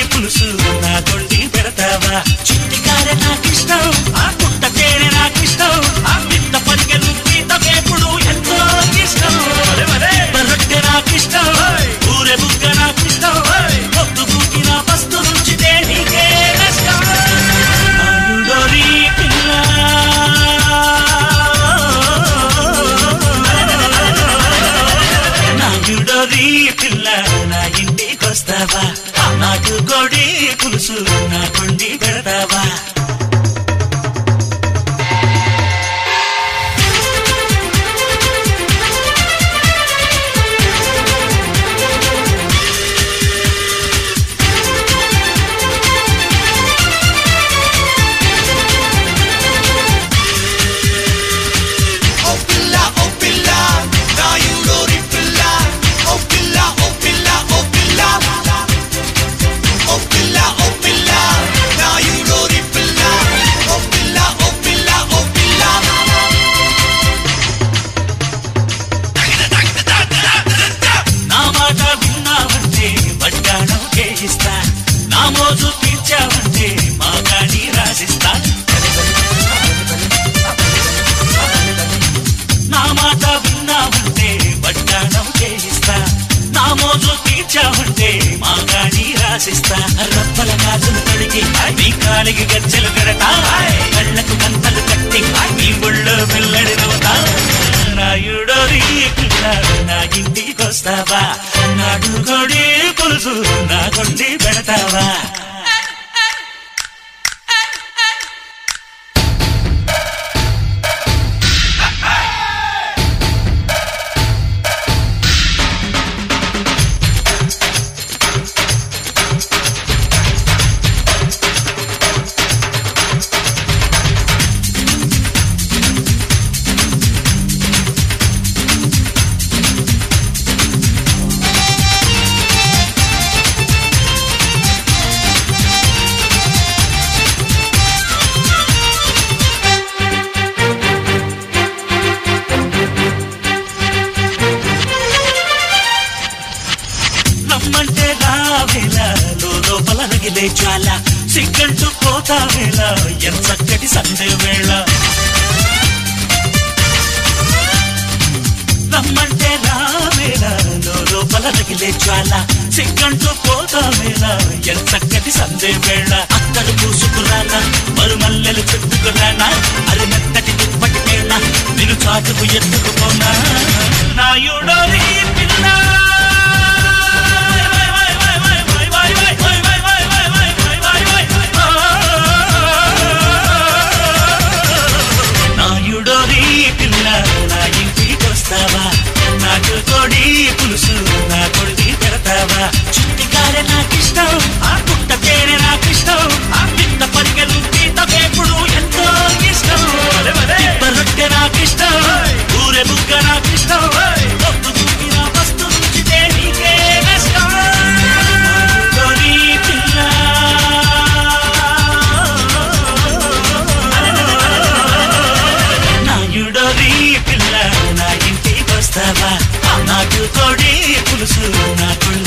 పులుసు నా కొండి పెడతావా చిట్టికారె నాకిష్టం ఆ పుట్ట తేనె నాకిష్టం ఆ పిట్ట పరిగెలు పీత వేపుడు ఎంతో ఇష్టం రొట్టె నాకిష్టం ఊరె బుగ్గ నాకిష్టం పొద్దు బుక్కిన పస్తు రుచితే నీకే నష్టం ఆయుడోరి పిల్ల నాయుడోరి పిల్ల నా ఇంటికొస్తావా నాకు కొడి పులుసు నా కొండి పెడతావా Oh pilla, oh pilla, నాయుడోరి పిల్ల. Oh pilla, oh pilla, oh pilla. Oh pilla, oh pilla, నాయుడోరి పిల్ల. Oh pilla, oh pilla, oh pilla. నా మాట విన్నావంటే వడ్డాణం చేయిస్తా నా మోజు తీర్చావంటే మా గాడి రాసిస్తా నా మాట విన్నావంటే వడ్డాణం చేయిస్తా నా మోజు తీర్చావంటే మా గాడి రాసిస్తా రప్పల కాజులు కడిగి నీ కాలికి గజ్జలు కడతా కళ్ళకు గంతలు కట్టి నీ ఒళ్ళో పిల్లడి నవ్వుతా నాయుడోరి పిల్లాడు నా ఇంటికొస్తావా నాడు కొడి పులుసు నా కొండి పెడతావా నమ్మంటే రావేళ లోపల రగిలే జ్వాల సిగ్గంటూ పోతావేళ ఎంత చక్కటి సందే వేళ రమ్మంటే రావేళ లోపల రగిలే జ్వాల సిగ్గంటూ పోతావేళ ఎంత చక్కటి సందే వేళ అత్తరు పూసుకురానా మరుమల్లెలు చెట్టుకురానా అది మెత్తటి దుప్పటి మేళ నేను చాటుకు ఎత్తుకుపోనా నాయుడోరి పిల్ల నాయుడోరి పిల్ల నా ఇంటికొస్తావా నాకు కొడి పులుసు నా కొడి పెడతావా చుట్టికారె నాకిష్టం ఆ పుట్ట తేనె నాకిష్టం ఆ పిట్ట పరిగెలు పీత వేపుడు ఎంతో ఇష్టం పిట్ట రొట్టె నాకిష్టం ఊరె బుగ్గ నాకిష్టం పొద్దు చూపిన వస్తు రుచితే నీకే నష్టం నాయుడోరి పిల్ల నాయుడోరి పిల్ల నా ఇంటికొస్తావా నాకు కొడి పులుసు నా కొడి